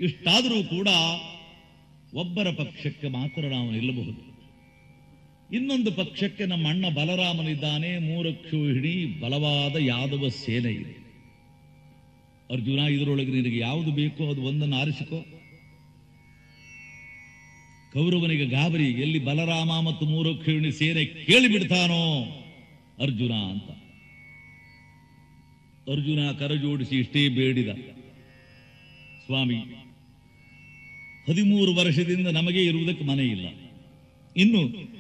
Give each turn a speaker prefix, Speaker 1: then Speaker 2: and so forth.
Speaker 1: ಇಷ್ಟಾದರೂ ಕೂಡ ಒಬ್ಬರ ಪಕ್ಷಕ್ಕೆ ಮಾತ್ರ ನಾವು ನಿಲ್ಲಬಹುದು ಇನ್ನೊಂದು ಪಕ್ಷಕ್ಕೆ ನಮ್ಮ ಅಣ್ಣ ಬಲರಾಮನಿದ್ದಾನೆ ಮೂರಕ್ಷು ಹಿಡಿ ಬಲವಾದ ಯಾದವ ಸೇನೆ ಇದೆ ಅರ್ಜುನ ಇದರೊಳಗೆ ನಿನಗೆ ಯಾವುದು ಬೇಕೋ ಅದು ಒಂದನ್ನು ಆರಿಸಿಕೋ ಕೌರವನಿಗೆ ಗಾಬರಿ ಎಲ್ಲಿ ಬಲರಾಮ ಮತ್ತು ಮೂರಕ್ಷುಣಿ ಸೇನೆ ಕೇಳಿಬಿಡ್ತಾನೋ ಅರ್ಜುನ ಅಂತ ಅರ್ಜುನ ಕರಜೋಡಿಸಿ ಇಷ್ಟೇ ಬೇಡಿದ ಸ್ವಾಮಿ ಹದಿಮೂರು ವರ್ಷದಿಂದ ನಮಗೆ ಇರುವುದಕ್ಕೆ ಮನೆ ಇಲ್ಲ ಇನ್ನು